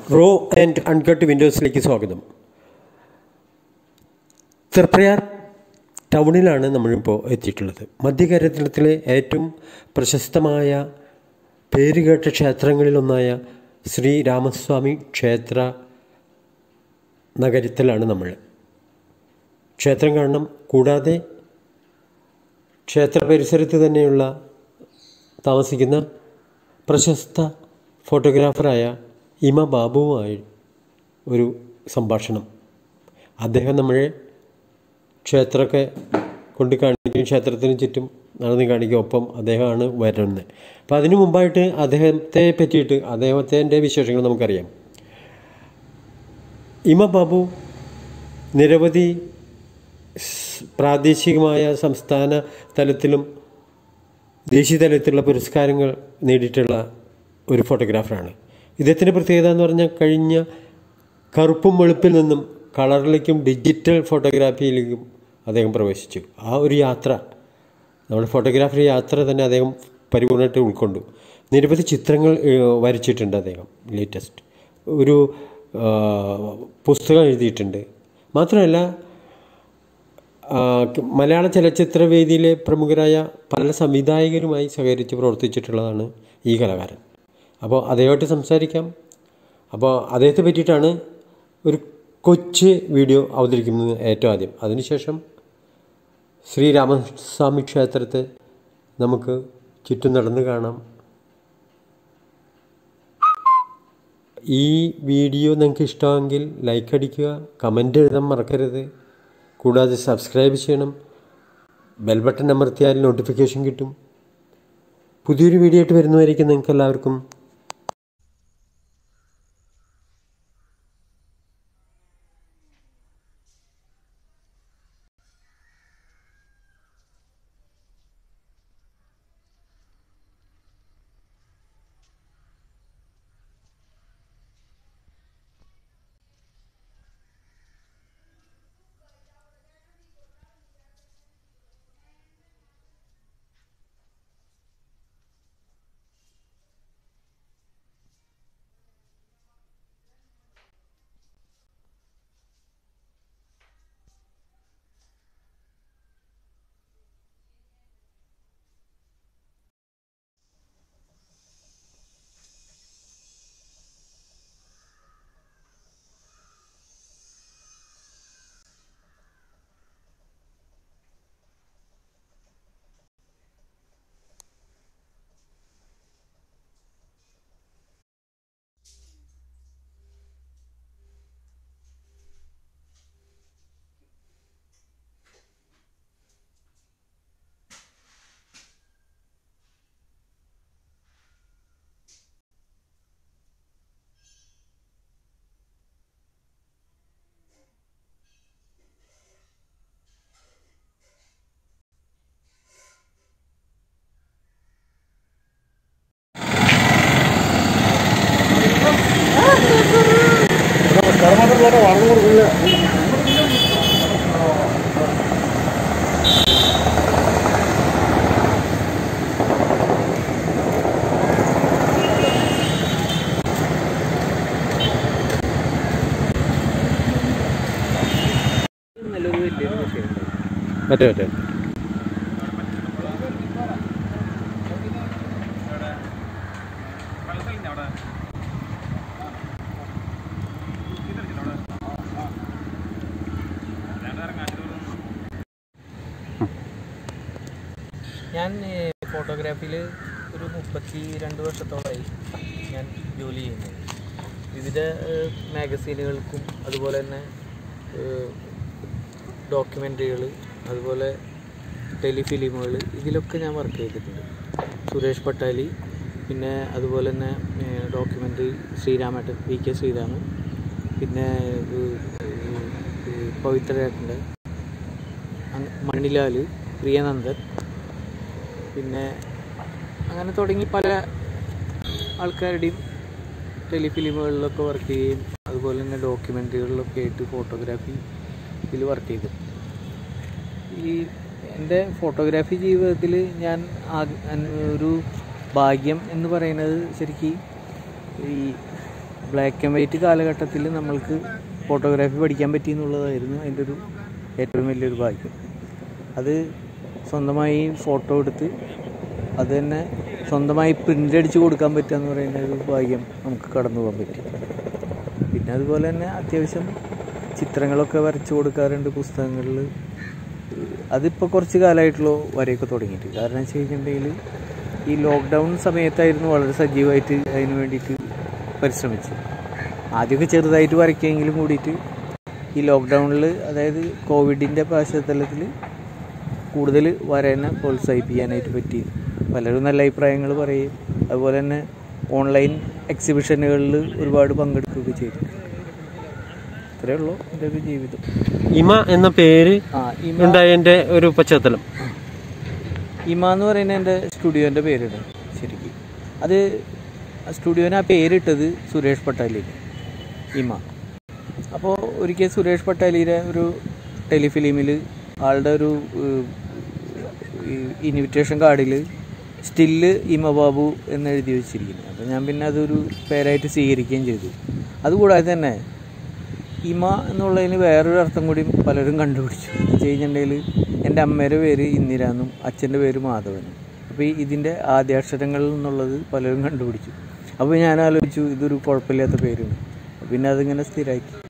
raw and uncut വിൻഡോസിലേക്ക് സ്വാഗതം തൃപ്രയാർ ടൗണിലാണ് നമ്മളിപ്പോൾ എത്തിയിട്ടുള്ളത് മധ്യകേരളത്തിലെ ഏറ്റവും പ്രശസ്തമായ പേരുകേട്ട ക്ഷേത്രങ്ങളിലൊന്നായ ശ്രീ രാമസ്വാമി ക്ഷേത്ര നഗരത്തിലാണ് നമ്മൾ ക്ഷേത്രം കാണണം കൂടാതെ ക്ഷേത്ര പരിസരത്ത് തന്നെയുള്ള താമസിക്കുന്ന പ്രശസ്ത ഫോട്ടോഗ്രാഫറായ ഇമ ബാബുവുമായി ഒരു സംഭാഷണം അദ്ദേഹം നമ്മളെ ക്ഷേത്രമൊക്കെ കൊണ്ട് കാണിക്കും ക്ഷേത്രത്തിന് ചുറ്റും നടന്ന് കാണിക്കും ഒപ്പം അദ്ദേഹമാണ് വരുന്നത് അപ്പോൾ അതിനു മുമ്പായിട്ട് അദ്ദേഹത്തെ പറ്റിയിട്ട് അദ്ദേഹത്തിൻ്റെ വിശേഷങ്ങൾ നമുക്കറിയാം ഇമ ബാബു നിരവധി സ് പ്രാദേശികമായ സംസ്ഥാന തലത്തിലും ദേശീയ തലത്തിലുള്ള പുരസ്കാരങ്ങൾ നേടിയിട്ടുള്ള ഒരു ഫോട്ടോഗ്രാഫറാണ് ഇദ്ദേഹത്തിൻ്റെ പ്രത്യേകത എന്ന് പറഞ്ഞാൽ കഴിഞ്ഞ കറുപ്പും വെളുപ്പിൽ നിന്നും കളറിലേക്കും ഡിജിറ്റൽ ഫോട്ടോഗ്രാഫിയിലേക്കും അദ്ദേഹം പ്രവേശിച്ചു ആ ഒരു യാത്ര നമ്മുടെ ഫോട്ടോഗ്രാഫി യാത്ര തന്നെ അദ്ദേഹം പരിപൂർണ്ണമായിട്ട് ഉൾക്കൊണ്ടു നിരവധി ചിത്രങ്ങൾ ഏഹ്, വരച്ചിട്ടുണ്ട് അദ്ദേഹം ലേറ്റസ്റ്റ് ഒരു ആ, പുസ്തകം എഴുതിയിട്ടുണ്ട് മാത്രമല്ല ആ, ക- മലയാള ചലച്ചിത്ര വേദിയിലെ പ്രമുഖരായ പല സംവിധായകരുമായി സഹകരിച്ച് പ്രവർത്തിച്ചിട്ടുള്ളതാണ് ഈ കലാകാരൻ അപ്പോൾ അദ്ദേഹമായിട്ട് സംസാരിക്കാം അപ്പോൾ അദ്ദേഹത്തെ പറ്റിയിട്ടാണ് ഒരു കൊച്ചു വീഡിയോ അവതരിക്കുന്നത് ഏറ്റവും ആദ്യം അതിനുശേഷം ശ്രീരാമസ്വാമി ക്ഷേത്രത്തെ നമുക്ക് ചുറ്റും നടന്ന് കാണാം ഈ വീഡിയോ നിങ്ങൾക്ക് ഇഷ്ടമെങ്കിൽ ലൈക്ക് അടിക്കുക കമൻ്റ് എഴുതാൻ മറക്കരുത് കൂടാതെ സബ്സ്ക്രൈബ് ചെയ്യണം ബെൽ ബട്ടൺ അമർത്തിയാൽ നോട്ടിഫിക്കേഷൻ കിട്ടും പുതിയൊരു വീഡിയോ ആയിട്ട് വരുന്നതായിരിക്കും നിങ്ങൾക്ക് എല്ലാവർക്കും മറ്റേ മറ്റേ ഞാൻ ഫോട്ടോഗ്രാഫിയിൽ ഒരു മുപ്പത്തി രണ്ട് വർഷത്തോളമായി ഞാൻ ജോലി ചെയ്യുന്നത് വിവിധ മാഗസീനുകൾക്കും അതുപോലെ തന്നെ ഡോക്യുമെൻ്ററികൾ അതുപോലെ ടെലിഫിലിമുകൾ ഇതിലൊക്കെ ഞാൻ വർക്ക് ചെയ്തിട്ടുണ്ട് സുരേഷ് പട്ടാലി പിന്നെ അതുപോലെ തന്നെ ഡോക്യുമെൻ്ററി ശ്രീരാമേട്ടൻ വി കെ ശ്രീരാമൻ പിന്നെ ഏഹ്, ഏഹ്, പവിത്രേട്ടൻ്റെ അങ്ങ് മണിലാൽ പ്രിയനന്ദൻ പിന്നെ അങ്ങനെ തുടങ്ങി പല ആൾക്കാരുടെയും ടെലിഫിലിമുകളിലൊക്കെ വർക്ക് ചെയ്യുകയും അതുപോലെ തന്നെ ഡോക്യുമെൻ്ററികളിലൊക്കെ ആയിട്ട് ഫോട്ടോഗ്രാഫി ഇതിൽ വർക്ക് ചെയ്തു ഈ എൻ്റെ ഫോട്ടോഗ്രാഫി ജീവിതത്തിൽ ഞാൻ ആഗ്- അൻ- ഒരു ഭാഗ്യം എന്ന് പറയുന്നത് ശരിക്കും ഈ ബ്ലാക്ക് ആൻഡ് വൈറ്റ് കാലഘട്ടത്തിൽ നമ്മൾക്ക് ഫോട്ടോഗ്രാഫി പഠിക്കാൻ പറ്റി എന്നുള്ളതായിരുന്നു അതിൻ്റെ ഒരു ഏറ്റവും വലിയൊരു ഭാഗ്യം അത് സ്വന്തമായി ഫോട്ടോ എടുത്ത് അത് തന്നെ സ്വന്തമായി പ്രിൻ്റ് അടിച്ച് കൊടുക്കാൻ പറ്റുക എന്ന് പറയുന്ന ഒരു ഭാഗ്യം നമുക്ക് കടന്നു പോകാൻ പറ്റി പിന്നെ അതുപോലെ തന്നെ അത്യാവശ്യം ചിത്രങ്ങളൊക്കെ വരച്ചു കൊടുക്കാറുണ്ട് പുസ്തകങ്ങളിൽ അതിപ്പോൾ കുറച്ച് കാലമായിട്ടുള്ള വരെയൊക്കെ തുടങ്ങിയിട്ട് കാരണം വെച്ച് കഴിഞ്ഞിട്ടുണ്ടെങ്കിൽ ഈ ലോക്ക്ഡൗൺ സമയത്തായിരുന്നു വളരെ സജീവമായിട്ട് അതിന് വേണ്ടിയിട്ട് പരിശ്രമിച്ചത് ആദ്യമൊക്കെ ചെറുതായിട്ട് വരയ്ക്കെങ്കിലും കൂടിയിട്ട് ഈ ലോക്ക്ഡൗണിൽ അതായത് കോവിഡിൻ്റെ പശ്ചാത്തലത്തിൽ കൂടുതൽ വരനെ പ്രോത്സാഹിപ്പിക്കാനായിട്ട് പറ്റി പലരും നല്ല അഭിപ്രായങ്ങൾ പറയും അതുപോലെ തന്നെ ഓൺലൈൻ എക്സിബിഷനുകളിൽ ഒരുപാട് പങ്കെടുക്കുകയൊക്കെ ചെയ്തിട്ടുണ്ട് ഇത്രയേ ഉള്ളൂ എൻ്റെ ഒരു ജീവിതം ഇമ എന്ന പേര് ആ ഇമ ഉണ്ടായതിൻ്റെ ഒരു പശ്ചാത്തലം ഇമ എന്ന് പറയുന്ന എൻ്റെ സ്റ്റുഡിയോൻ്റെ പേരാണ് ശരിക്കും അത് സ്റ്റുഡിയോന് ആ പേരിട്ടത് സുരേഷ് പട്ടാലിന് ഇമ അപ്പോൾ ഒരിക്കൽ സുരേഷ് പട്ടാലിയുടെ ഒരു ടെലിഫിലിമിൽ ആളുടെ ഒരു ഇൻവിറ്റേഷൻ കാർഡിൽ സ്റ്റില്ല് ഇമ ബാബു എന്ന് എഴുതി വെച്ചിരിക്കുന്നു അപ്പോൾ ഞാൻ പിന്നെ അതൊരു പേരായിട്ട് സ്വീകരിക്കുകയും ചെയ്തു അതുകൂടാതെ തന്നെ ഇമ എന്നുള്ളതിന് വേറൊരു അർത്ഥം കൂടി പലരും കണ്ടുപിടിച്ചു എന്ന് വെച്ച് കഴിഞ്ഞിട്ടുണ്ടെങ്കിൽ എൻ്റെ അമ്മയുടെ പേര് ഇന്ദിര എന്നും അച്ഛൻ്റെ പേര് മാധവനും അപ്പോൾ ഈ ഇതിൻ്റെ ആദ്യാക്ഷരങ്ങളിൽ നിന്നുള്ളത് പലരും കണ്ടുപിടിച്ചു അപ്പോൾ ഞാൻ ആലോചിച്ചു ഇതൊരു കുഴപ്പമില്ലാത്ത പേരാണ് പിന്നെ അതിങ്ങനെ സ്ഥിരമാക്കി